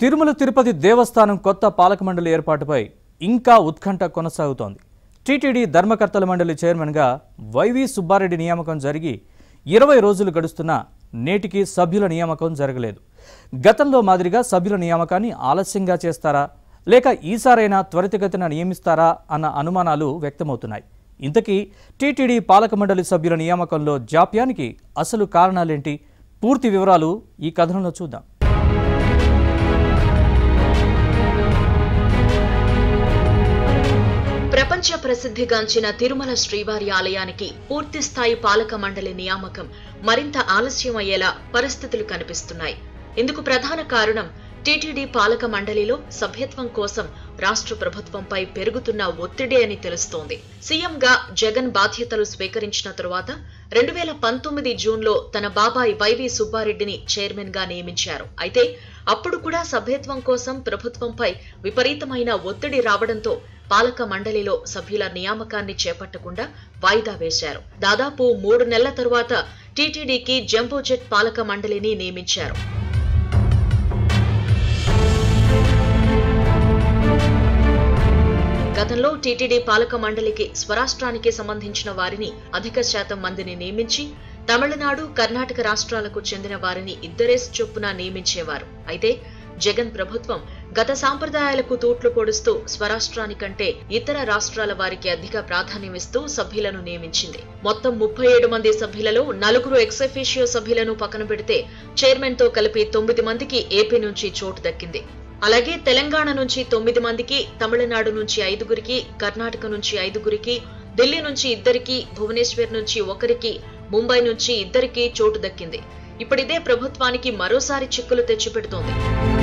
తిరుమల తిరుపతి దేవస్థానం కొత్త పాలక మండలి ఏర్పాటుపై ఇంకా ఉత్కంఠ కొనసాగుతోంది టీటీడీ ధర్మకర్తల మండలి చైర్మన్గా వైవి సుబ్బారెడ్డి నియామకం జరిగి ఇరవై రోజులు గడుస్తున్నా నేటికి సభ్యుల నియామకం జరగలేదు గతంలో మాదిరిగా సభ్యుల నియామకాన్ని ఆలస్యంగా చేస్తారా లేక ఈసారైనా త్వరితగతిన నియమిస్తారా అన్న అనుమానాలు వ్యక్తమవుతున్నాయి ఇంతకీ టీటీడీ పాలక మండలి సభ్యుల నియామకంలో జాప్యానికి అసలు కారణాలేంటి పూర్తి వివరాలు ఈ కథనంలో చూద్దాం ప్రపంచ ప్రసిద్ధిగాంచిన తిరుమల శ్రీవారి ఆలయానికి పూర్తి స్థాయి పాలక మండలి నియామకం మరింత ఆలస్యం అయ్యేలా పరిస్థితులు కనిపిస్తున్నాయి ఇందుకు ప్రధాన కారణం టీటీడీ పాలక మండలిలో సభ్యత్వం కోసం రాష్ట్ర ప్రభుత్వంపై పెరుగుతున్న ఒత్తిడి అని తెలుస్తోంది సీఎంగా జగన్ బాధ్యతలు స్వీకరించిన తరువాత రెండు వేల పంతొమ్మిది జూన్లో తన బాబాయ్ వైవి సుబ్బారెడ్డిని చైర్మన్ గా నియమించారు అయితే అప్పుడు కూడా సభ్యత్వం కోసం ప్రభుత్వంపై విపరీతమైన ఒత్తిడి రావడంతో పాలక మండలిలో సభ్యుల నియామకాన్ని చేపట్టకుండా వాయిదా వేశారు దాదాపు మూడు నెలల తరువాత టీటీడీకి జంబోజెట్ పాలక మండలిని నియమించారు గతంలో టీటీడీ పాలక మండలికి స్వరాష్ట్రానికి సంబంధించిన వారిని అధిక శాతం మందిని నియమించి తమిళనాడు కర్ణాటక రాష్ట్రాలకు చెందిన వారిని ఇద్దరేసి చొప్పున నియమించేవారు అయితే జగన్ ప్రభుత్వం గత సాంప్రదాయాలకు తూట్లు పొడుస్తూ స్వరాష్ట్రానికంటే ఇతర రాష్ట్రాల వారికి అధిక ప్రాధాన్యమిస్తూ సభ్యులను నియమించింది మొత్తం ముప్పై ఏడు మంది సభ్యులలో నలుగురు ఎక్సఫిషియో సభ్యులను పక్కన పెడితే చైర్మన్ తో కలిపి తొమ్మిది మందికి ఏపీ నుంచి చోటు దక్కింది అలాగే తెలంగాణ నుంచి తొమ్మిది మందికి తమిళనాడు నుంచి ఐదుగురికి కర్ణాటక నుంచి ఐదుగురికి ఢిల్లీ నుంచి ఇద్దరికి భువనేశ్వర్ నుంచి ఒకరికి ముంబై నుంచి ఇద్దరికి చోటు దక్కింది ఇప్పుడిదే ప్రభుత్వానికి మరోసారి చిక్కులు తెచ్చిపెడుతోంది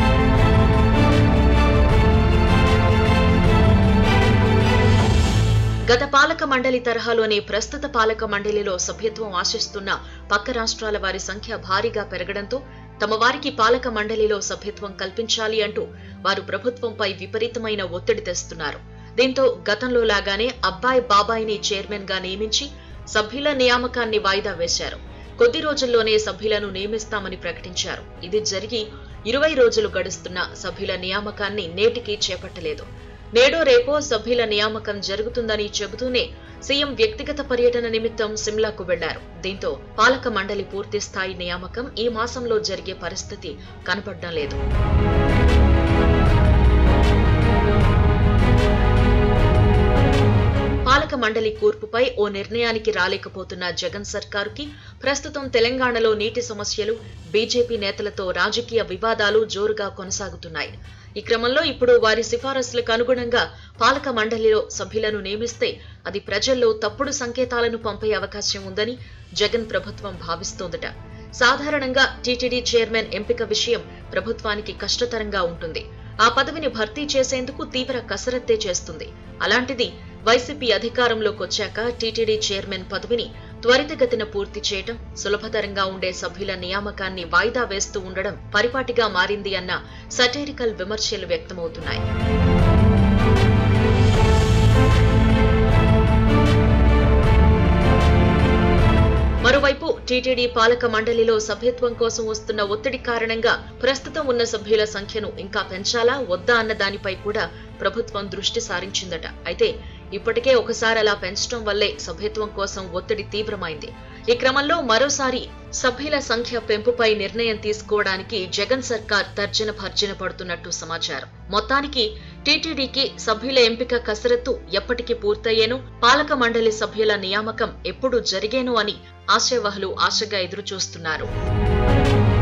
గత పాలక మండలి తరహాలోని ప్రస్తుత పాలక మండలిలో సభ్యత్వం ఆశిస్తున్న పక్క రాష్ట్రాల వారి సంఖ్య భారీగా పెరగడంతో తమ వారికి పాలక మండలిలో సభ్యత్వం కల్పించాలి అంటూ వారు ప్రభుత్వంపై విపరీతమైన ఒత్తిడి తెస్తున్నారు దీంతో గతంలో లాగానే అబ్బాయి బాబాయిని చైర్మన్ గా నియమించి సభ్యుల నియామకాన్ని వాయిదా వేశారు కొద్ది రోజుల్లోనే సభ్యులను నియమిస్తామని ప్రకటించారు ఇది జరిగి ఇరవై రోజులు గడుస్తున్న సభ్యుల నియామకాన్ని నేటికి చేపట్టలేదు నేడో రేపో సభ్యుల నియామకం జరుగుతుందని చెబుతూనే సీఎం వ్యక్తిగత పర్యటన నిమిత్తం సిమ్లాకు వెళ్లారు దీంతో పాలక మండలి పూర్తి స్థాయి నియామకం ఈ మాసంలో జరిగే పరిస్థితి కనపడడం లేదు పాలక మండలి కూర్పుపై ఓ నిర్ణయానికి రాలేకపోతున్న జగన్ సర్కారుకి ప్రస్తుతం తెలంగాణలో నీటి సమస్యలు బీజేపీ నేతలతో రాజకీయ వివాదాలు జోరుగా కొనసాగుతున్నాయి ఈ క్రమంలో ఇప్పుడు వారి సిఫారసులకు అనుగుణంగా పాలక మండలిలో సభ్యులను నియమిస్తే అది ప్రజల్లో తప్పుడు సంకేతాలను పంపే అవకాశం ఉందని జగన్ ప్రభుత్వం భావిస్తోందట సాధారణంగా టీటీడీ చైర్మన్ ఎంపిక విషయం ప్రభుత్వానికి కష్టతరంగా ఉంటుంది ఆ పదవిని భర్తీ చేసేందుకు తీవ్ర కసరత్తే చేస్తుంది అలాంటిది వైసీపీ అధికారంలోకి వచ్చాక టీటీడీ చైర్మన్ పదవిని త్వరితగతిన పూర్తి చేయటం సులభతరంగా ఉండే సభ్యుల నియామకాన్ని వాయిదా వేస్తూ ఉండడం పరిపాటిగా మారింది అన్న సటైరికల్ విమర్శలు వ్యక్తమవుతున్నాయి మరోవైపు టీటీడీ పాలక మండలిలో సభ్యత్వం కోసం వస్తున్న ఒత్తిడి కారణంగా ప్రస్తుతం ఉన్న సభ్యుల సంఖ్యను ఇంకా పెంచాలా వద్దా అన్న దానిపై కూడా ప్రభుత్వం దృష్టి సారించిందట అయితే ఇప్పటికే ఒకసారి అలా పెంచడం వల్లే సభ్యత్వం కోసం ఒత్తిడి తీవ్రమైంది ఈ క్రమంలో మరోసారి సభ్యుల సంఖ్య పెంపుపై నిర్ణయం తీసుకోవడానికి జగన్ సర్కార్ తర్జన భర్జన పడుతున్నట్టు సమాచారం మొత్తానికి టీటీడీకి సభ్యుల ఎంపిక కసరత్తు ఎప్పటికి పూర్తయ్యేను పాలక మండలి సభ్యుల నియామకం ఎప్పుడు జరిగేను అని ఆశావహులు ఆశగా ఎదురుచూస్తున్నారు